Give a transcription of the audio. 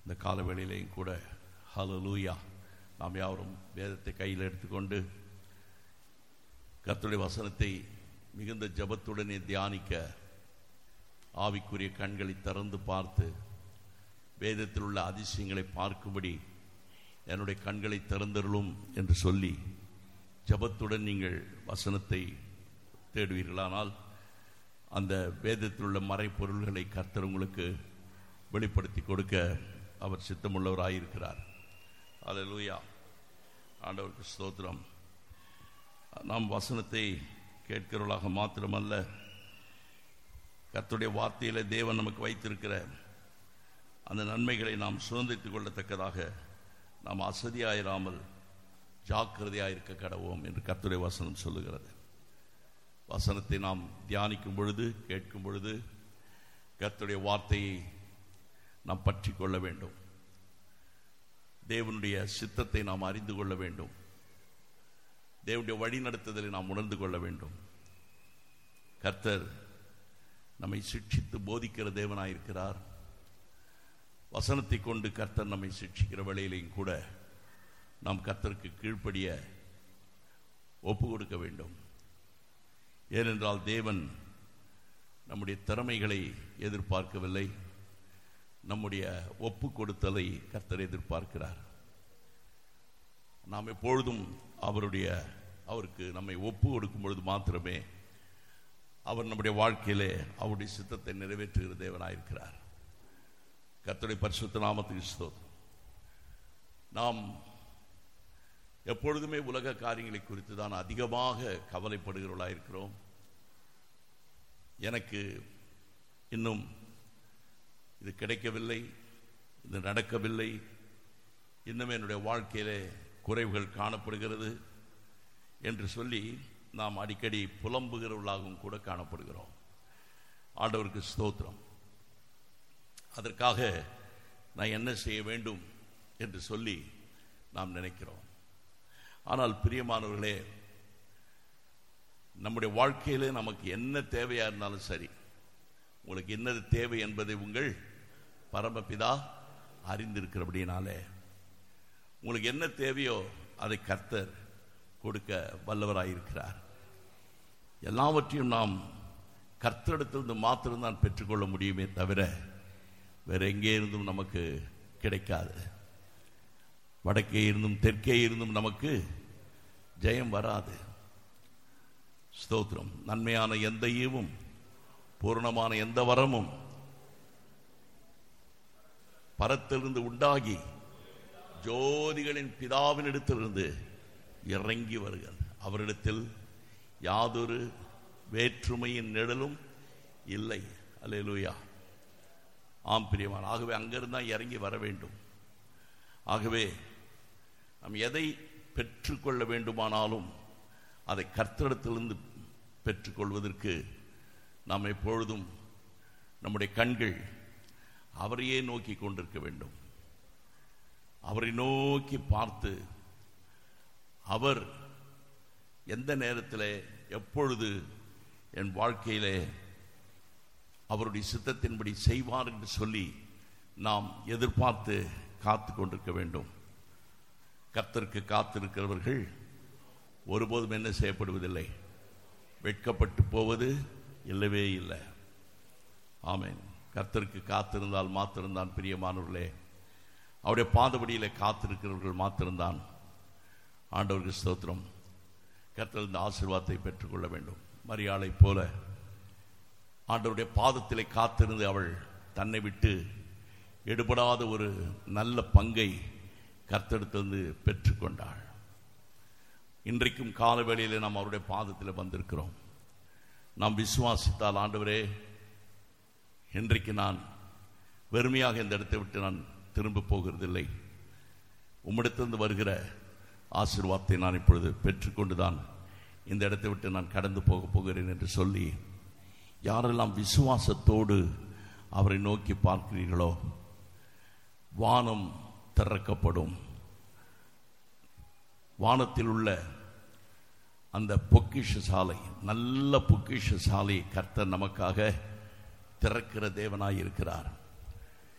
இந்த காலவேளையிலையும் கூட ஹalleluya நாம் யாவரும் வேதத்தை கையில் எடுத்துக்கொண்டு கர்த்தருடைய வசனத்தை மிகுந்த ஜபத்துடனே தியானிக்க ஆவிக்குரிய கண்களை திறந்து பார்த்து வேதத்தில் உள்ள அதிசயங்களை பார்க்கும்படி என்னுடைய கண்களை திறந்தருளும் என்று சொல்லி ஜபத்துடன் நீங்கள் வசனத்தை தேடுவீர்களானால் அந்த வேதத்தில் உள்ள மறைப்பொருள்களை கர்த்தர் உங்களுக்கு வெளிப்படுத்தி கொடுக்க அவர் சித்தமுள்ளவராயிருக்கிறார் அல்லேலூயா ஆண்டவருக்கு ஸ்தோத்திரம் நாம் வசனத்தை கேட்கிறவர்களாக மாத்திரமல்ல கர்த்தருடைய வார்த்தையில தேவன் நமக்கு வைத்திருக்கிற அந்த நன்மைகளை நாம் சுதந்திரித்துக் கொள்ளத்தக்கதாக நாம் அசதியாயிராமல் ஜாக்கிரதையாயிருக்க கடவோம் என்று கர்த்தருடைய வசனம் சொல்லுகிறது வசனத்தை நாம் தியானிக்கும் பொழுது கேட்கும் பொழுது கர்த்தருடைய வார்த்தையை நாம் பற்றி கொள்ள வேண்டும் தேவனுடைய சித்தத்தை நாம் அறிந்து கொள்ள வேண்டும் தேவனுடைய வழிநடத்துதலை நாம் உணர்ந்து கொள்ள வேண்டும் கர்த்தர் நம்மை சிக்ஷித்து போதிக்கிற தேவனாயிருக்கிறார் வசனத்தை கொண்டு கர்த்தர் நம்மை சிக்ஷிக்கிற வேளையிலையும் கூட நாம் கர்த்தருக்கு கீழ்ப்படிய ஒப்பு கொடுக்க வேண்டும் ஏனென்றால் தேவன் நம்முடைய திறமைகளை எதிர்பார்க்கவில்லை நம்முடைய ஒப்பு கொடுத்தலை கர்த்தர் எதிர்பார்க்கிறார் நாம் எப்பொழுதும் அவருடைய அவருக்கு நம்மை ஒப்பு கொடுக்கும் பொழுது மாத்திரமே அவர் நம்முடைய வாழ்க்கையிலே அவருடைய சித்தத்தை நிறைவேற்றுகிற தேவனாயிருக்கிறார் கர்த்தருடைய பரிசுத்த நாமத்துக்கு ஸ்தோத்திரம் நாம் எப்பொழுதுமே உலக காரியங்களை குறித்து தான் அதிகமாக கவலைப்படுகிறவர்களாயிருக்கிறோம் எனக்கு இன்னும் இது கிடைக்கவில்லை இது நடக்கவில்லை இன்னும் என்னுடைய வாழ்க்கையிலே குறைவுகள் காணப்படுகிறது என்று சொல்லி நாம் அடிக்கடி புலம்புகிறவர்களாகவும் கூட காணப்படுகிறோம் ஆண்டவருக்கு ஸ்தோத்திரம் அதற்காக நான் என்ன செய்ய வேண்டும் என்று சொல்லி நாம் நினைக்கிறோம் ஆனால் பிரியமானவர்களே நம்முடைய வாழ்க்கையிலே நமக்கு என்ன தேவையா இருந்தாலும் சரி உங்களுக்கு என்னது தேவை என்பதை உங்கள் பரமபிதா அறிந்திருக்கிறபடினாலே உங்களுக்கு என்ன தேவையோ அதை கர்த்தர் கொடுக்க வல்லவராயிருக்கிறார் எல்லாவற்றையும் நாம் கர்த்தரிடத்திலிருந்து மாத்திரம்தான் பெற்றுக்கொள்ள முடியுமே தவிர வேற எங்கே இருந்தும் நமக்கு கிடைக்காது வடக்கே இருந்தும் தெற்கே இருந்தும் நமக்கு ஜெயம் வராது ஸ்தோத்திரம் நன்மையான எந்த ஈவும் பூர்ணமான எந்த வரமும் பரத்திலிருந்து உண்டாகி ஜோதிகளின் பிதாவினிடத்திலிருந்து இறங்கி வருகிறது அவரிடத்தில் யாதொரு வேற்றுமையின் நிழலும் இல்லை அல்லேலூயா ஆம் பிரியமான ஆகவே அங்கிருந்து தான் இறங்கி வர வேண்டும் ஆகவே நாம் எதை பெற்றுக்கொள்ள வேண்டுமானாலும் அதை கர்த்தரிடத்திலிருந்து பெற்றுக்கொள்வதற்கு நாம் எப்பொழுதும் நம்முடைய கண்கள் அவரையே நோக்கி கொண்டிருக்க வேண்டும் அவரை நோக்கி பார்த்து அவர் எந்த நேரத்தில் எப்பொழுது என் வாழ்க்கையிலே அவருடைய சித்தத்தின்படி செய்வார் என்று சொல்லி நாம் எதிர்பார்த்து காத்து கொண்டிருக்க வேண்டும் கர்த்தருக்கு காத்திருக்கிறவர்கள் ஒருபோதும் என்ன செய்யப்படுவதில்லை வெட்கப்பட்டு போவது இல்லவே இல்லை ஆமேன் கர்த்தருக்கு காத்திருந்தால் மாத்திருந்தான் பிரியமானவர்களே அவருடைய பாதபடியில காத்திருக்கிறவர்கள் மாத்திருந்தான் ஆண்டவருக்கு ஸ்தோத்திரம் கர்த்தர் இந்த ஆசீர்வாதத்தை பெற்றுக்கொள்ள வேண்டும் மரியாளை போல ஆண்டவருடைய பாதத்திலே காத்திருந்து அவள் தன்னை விட்டு எடுபடாத ஒரு நல்ல பங்கை கர்த்தெடுத்திருந்து பெற்றுக்கொண்டாள் இன்றைக்கும் காலவேளையிலே நாம் அவருடைய பாதத்தில் வந்திருக்கிறோம் நாம் விசுவாசித்தால் ஆண்டவரே இன்றைக்கு நான் வெறுமையாக இந்த இடத்தை விட்டு நான் திரும்ப போகிறதில்லை உம்மிடத்திலிருந்து வருகிற ஆசீர்வாதத்தை நான் இப்பொழுது பெற்றுக்கொண்டுதான் இந்த இடத்தை விட்டு நான் கடந்து போக போகிறேன் என்று சொல்லி யாரெல்லாம் விசுவாசத்தோடு அவரை நோக்கி பார்க்கிறீர்களோ வானம் திறக்கப்படும் வானத்தில் உள்ள அந்த பொக்கிஷ சாலை நல்ல பொக்கிஷ சாலை கர்த்தர் நமக்காக திறக்கிற தேவனாய் இருக்கிறார்